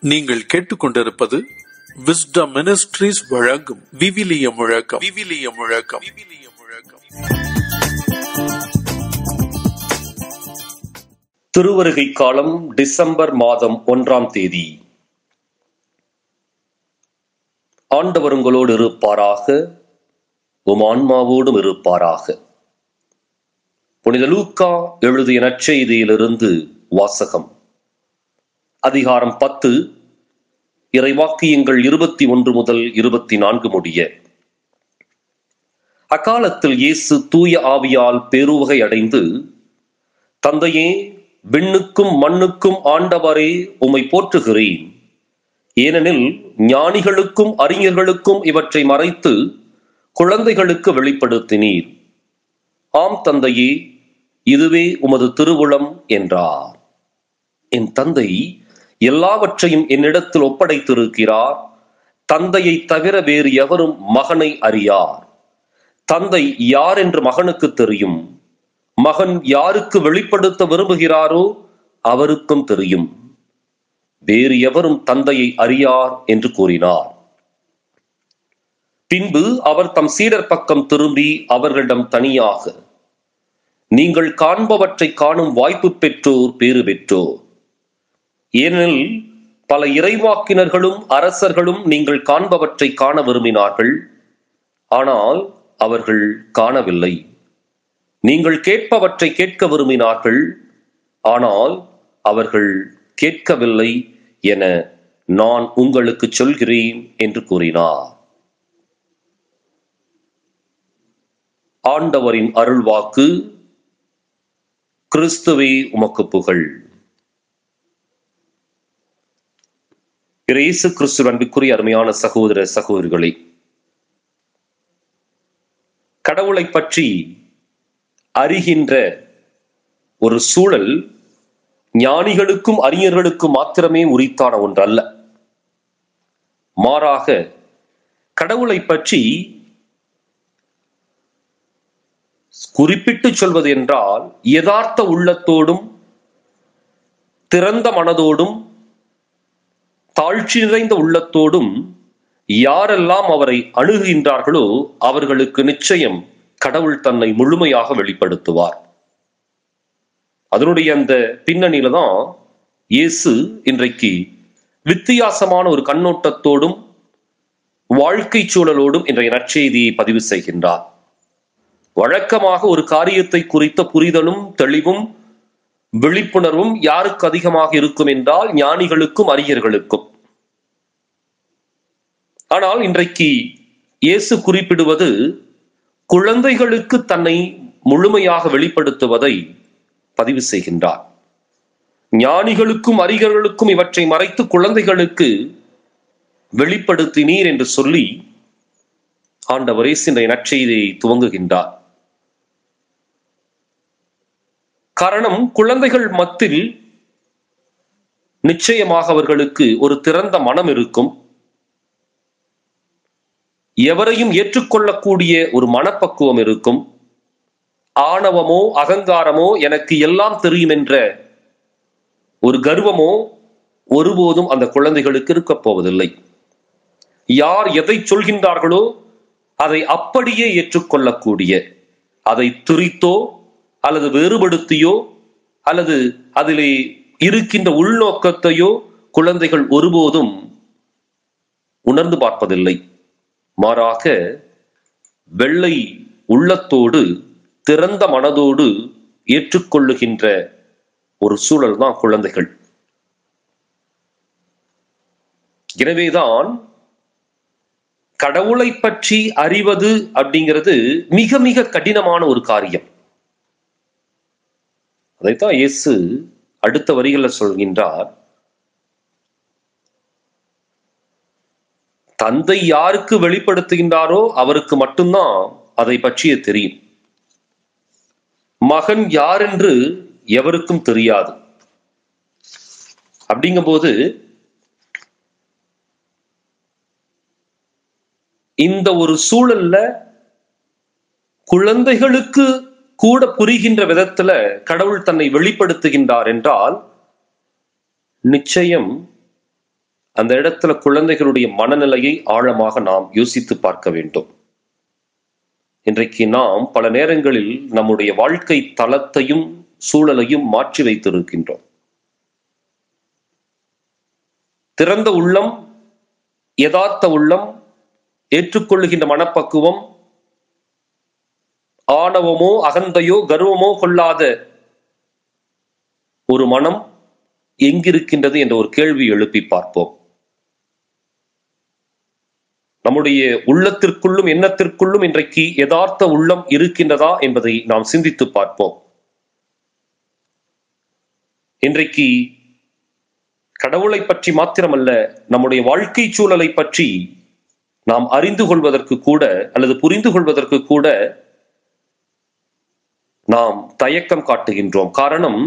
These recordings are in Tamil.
நீங்கள் கேட்டுக்கொண்டிருப்பது விஸ்டம் மினிஸ்ட்ரீஸ் வழங்கும் விவிலிய முழக்கம் விவிலிய முழக்கம் விவிலிய முழக்கம் திருவருகை காலம் டிசம்பர் மாதம் ஒன்றாம் தேதி ஆண்டவர் உங்களோடு இருப்பாராக உம் ஆன்மாவோடும் இருப்பாராக புனித லூக்கா எழுதிய நற்செய்தியிலிருந்து வாசகம் அதிகாரம் பத்து இறைவாக்கியங்கள் இருபத்தி ஒன்று முதல் இருபத்தி நான்கு முடிய அக்காலத்தில் இயேசு தூய ஆவியால் பேருவகை அடைந்து தந்தையே விண்ணுக்கும் மண்ணுக்கும் ஆண்டவரே உம்மை போற்றுகிறேன் ஏனெனில் ஞானிகளுக்கும் அறிஞர்களுக்கும் இவற்றை மறைத்து குழந்தைகளுக்கு வெளிப்படுத்தினீர் ஆம் தந்தையே இதுவே உமது திருவுளம் என்றார் என் தந்தை எல்லாவற்றையும் என்னிடத்தில் ஒப்படைத்திருக்கிறார் தந்தையை தவிர வேறு எவரும் மகனை அறியார் தந்தை யார் என்று மகனுக்கு தெரியும் மகன் யாருக்கு வெளிப்படுத்த விரும்புகிறாரோ அவருக்கும் தெரியும் வேறு எவரும் தந்தையை அறியார் என்று கூறினார் பின்பு அவர் தம் சீடர் பக்கம் திரும்பி அவர்களிடம் தனியாக நீங்கள் காண்பவற்றை காணும் வாய்ப்பு பெற்றோர் பேறு பெற்றோர் ஏனெனில் பல இறைவாக்கினர்களும் அரசர்களும் நீங்கள் காண்பவற்றை காண விரும்பினார்கள் ஆனால் அவர்கள் காணவில்லை நீங்கள் கேட்பவற்றை கேட்க விரும்பினார்கள் ஆனால் அவர்கள் கேட்கவில்லை என நான் உங்களுக்கு சொல்கிறேன் என்று கூறினார் ஆண்டவரின் அருள்வாக்கு கிறிஸ்துவே உமக்கு புகழ் இயேசு கிறிஸ்து அன்புக்குரிய அருமையான சகோதர சகோதரிகளே கடவுளை பற்றி அறிகின்ற ஒரு சூழல் ஞானிகளுக்கும் அறிஞர்களுக்கும் மாத்திரமே உரித்தான ஒன்றல்ல மாறாக கடவுளை பற்றி குறிப்பிட்டு சொல்வது என்றால் யதார்த்த உள்ளத்தோடும் திறந்த மனதோடும் தாழ்ச்சி நிறைந்த உள்ளத்தோடும் யாரெல்லாம் அவரை அணுகுகின்றார்களோ அவர்களுக்கு நிச்சயம் கடவுள் தன்னை முழுமையாக வெளிப்படுத்துவார் அதனுடைய அந்த பின்னணியில தான் இயேசு இன்றைக்கு வித்தியாசமான ஒரு கண்ணோட்டத்தோடும் வாழ்க்கை சூழலோடும் இன்றைய நற்செய்தியை பதிவு செய்கின்றார் வழக்கமாக ஒரு காரியத்தை குறித்த புரிதலும் தெளிவும் விழிப்புணர்வும் யாருக்கு அதிகமாக இருக்கும் என்றால் ஞானிகளுக்கும் அறிஞர்களுக்கும் ஆனால் இன்றைக்கு இயேசு குறிப்பிடுவது குழந்தைகளுக்கு தன்னை முழுமையாக வெளிப்படுத்துவதை பதிவு செய்கின்றார் ஞானிகளுக்கும் அறிஞர்களுக்கும் இவற்றை மறைத்து குழந்தைகளுக்கு வெளிப்படுத்தினீர் என்று சொல்லி ஆண்டவரே இன்றைய நற்செய்தியை துவங்குகின்றார் காரணம் குழந்தைகள் மத்தில் நிச்சயமாக அவர்களுக்கு ஒரு திறந்த மனம் இருக்கும் எவரையும் ஏற்றுக்கொள்ளக்கூடிய ஒரு மனப்பக்குவம் இருக்கும் ஆணவமோ அகங்காரமோ எனக்கு எல்லாம் தெரியும் என்ற ஒரு கர்வமோ ஒருபோதும் அந்த குழந்தைகளுக்கு இருக்கப் போவதில்லை யார் எதை சொல்கின்றார்களோ அதை அப்படியே ஏற்றுக்கொள்ளக்கூடிய அதை துரித்தோ அல்லது வேறுபடுத்தியோ அல்லது அதிலே இருக்கின்ற உள்நோக்கத்தையோ குழந்தைகள் ஒருபோதும் உணர்ந்து பார்ப்பதில்லை மாறாக வெள்ளை உள்ளத்தோடு திறந்த மனதோடு ஏற்றுக்கொள்ளுகின்ற ஒரு சூழல் தான் குழந்தைகள் எனவேதான் கடவுளை பற்றி அறிவது அப்படிங்கிறது மிக மிக கடினமான ஒரு காரியம் அதைத்தான் இயேசு அடுத்த வரிகளில் சொல்கின்றார் தந்தை யாருக்கு வெளிப்படுத்துகின்றாரோ அவருக்கு மட்டும்தான் அதை பற்றிய தெரியும் மகன் யார் என்று எவருக்கும் தெரியாது அப்படிங்கும்போது இந்த ஒரு சூழல்ல குழந்தைகளுக்கு கூட புரிகின்ற விதத்துல கடவுள் தன்னை வெளிப்படுத்துகின்றார் என்றால் நிச்சயம் அந்த இடத்துல குழந்தைகளுடைய மனநிலையை ஆழமாக நாம் யோசித்து பார்க்க வேண்டும் இன்றைக்கு நாம் பல நேரங்களில் நம்முடைய வாழ்க்கை தளத்தையும் சூழலையும் மாற்றி வைத்திருக்கின்றோம் திறந்த உள்ளம் யதார்த்த உள்ளம் ஏற்றுக்கொள்ளுகின்ற மனப்பக்குவம் ஆணவமோ அகந்தையோ கர்வமோ கொள்ளாத ஒரு மனம் எங்கிருக்கின்றது என்ற ஒரு கேள்வி எழுப்பி பார்ப்போம் நம்முடைய உள்ளத்திற்குள்ளும் எண்ணத்திற்குள்ளும் இன்றைக்கு யதார்த்த உள்ளம் இருக்கின்றதா என்பதை நாம் சிந்தித்து பார்ப்போம் இன்றைக்கு கடவுளை பற்றி மாத்திரமல்ல நம்முடைய வாழ்க்கை சூழலை பற்றி நாம் அறிந்து கொள்வதற்கு கூட அல்லது புரிந்து கொள்வதற்கு கூட நாம் தயக்கம் காட்டுகின்றோம் காரணம்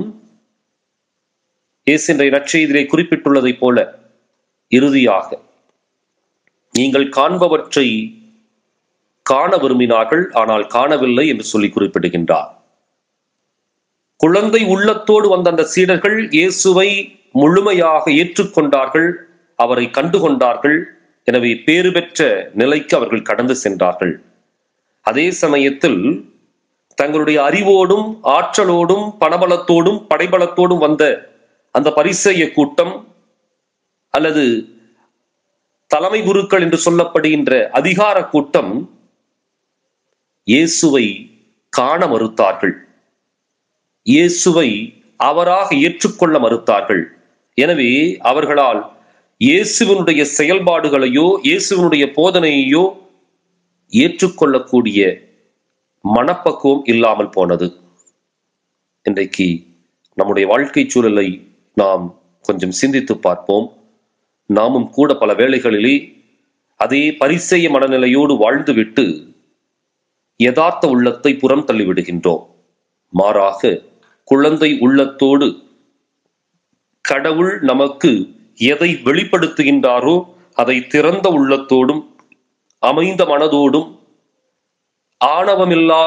இயேசு என்ற நற்செய்தியிலே குறிப்பிட்டுள்ளதைப் போல இறுதியாக நீங்கள் காண்பவற்றை காண விரும்பினார்கள் ஆனால் காணவில்லை என்று சொல்லி குறிப்பிடுகின்றார் குழந்தை உள்ளத்தோடு வந்த அந்த சீடர்கள் இயேசுவை முழுமையாக ஏற்றுக்கொண்டார்கள் அவரை கண்டுகொண்டார்கள் எனவே பேறு பெற்ற நிலைக்கு அவர்கள் கடந்து சென்றார்கள் அதே சமயத்தில் தங்களுடைய அறிவோடும் ஆற்றலோடும் பணபலத்தோடும் படைபலத்தோடும் வந்த அந்த பரிசெய கூட்டம் அல்லது தலைமை குருக்கள் என்று சொல்லப்படுகின்ற அதிகார கூட்டம் இயேசுவை காண மறுத்தார்கள் இயேசுவை அவராக ஏற்றுக்கொள்ள மறுத்தார்கள் எனவே அவர்களால் இயேசுவனுடைய செயல்பாடுகளையோ இயேசுவனுடைய போதனையையோ ஏற்றுக்கொள்ளக்கூடிய மனப்பக்குவம் இல்லாமல் போனது இன்றைக்கு நம்முடைய வாழ்க்கை சூழலை நாம் கொஞ்சம் சிந்தித்து பார்ப்போம் நாமும் கூட பல வேளைகளிலே அதே பரிசெய மனநிலையோடு வாழ்ந்துவிட்டு யதார்த்த உள்ளத்தை புறம் தள்ளிவிடுகின்றோம் மாறாக குழந்தை உள்ளத்தோடு கடவுள் நமக்கு எதை வெளிப்படுத்துகின்றாரோ அதை திறந்த உள்ளத்தோடும் அமைந்த மனதோடும் ஆணவமில்லா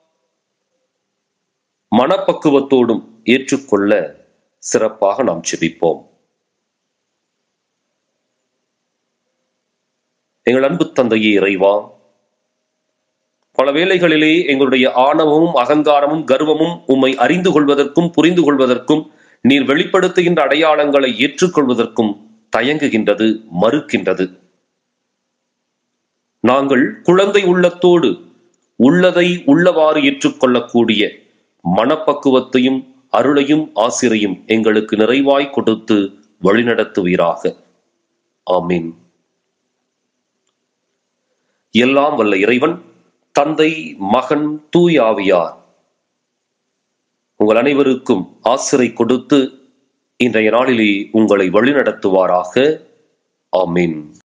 மனப்பக்குவத்தோடும் ஏற்றுக்கொள்ள சிறப்பாக நாம் செபிப்போம் எங்கள் அன்பு தந்தையே இறைவா பல வேளைகளிலே எங்களுடைய ஆணவமும் அகங்காரமும் கர்வமும் உம்மை அறிந்து கொள்வதற்கும் புரிந்து கொள்வதற்கும் நீர் வெளிப்படுத்துகின்ற அடையாளங்களை ஏற்றுக்கொள்வதற்கும் தயங்குகின்றது மறுக்கின்றது நாங்கள் குழந்தை உள்ளத்தோடு உள்ளதை உள்ளவாறு ஏற்றுக்கொள்ளக்கூடிய மனப்பக்குவத்தையும் அருளையும் ஆசிரையும் எங்களுக்கு நிறைவாய் கொடுத்து வழிநடத்துவீராக ஆமீன் எல்லாம் வல்ல இறைவன் தந்தை மகன் தூயாவியார் உங்கள் அனைவருக்கும் ஆசிரை கொடுத்து இன்றைய நாளிலே உங்களை வழிநடத்துவாராக ஆமீன்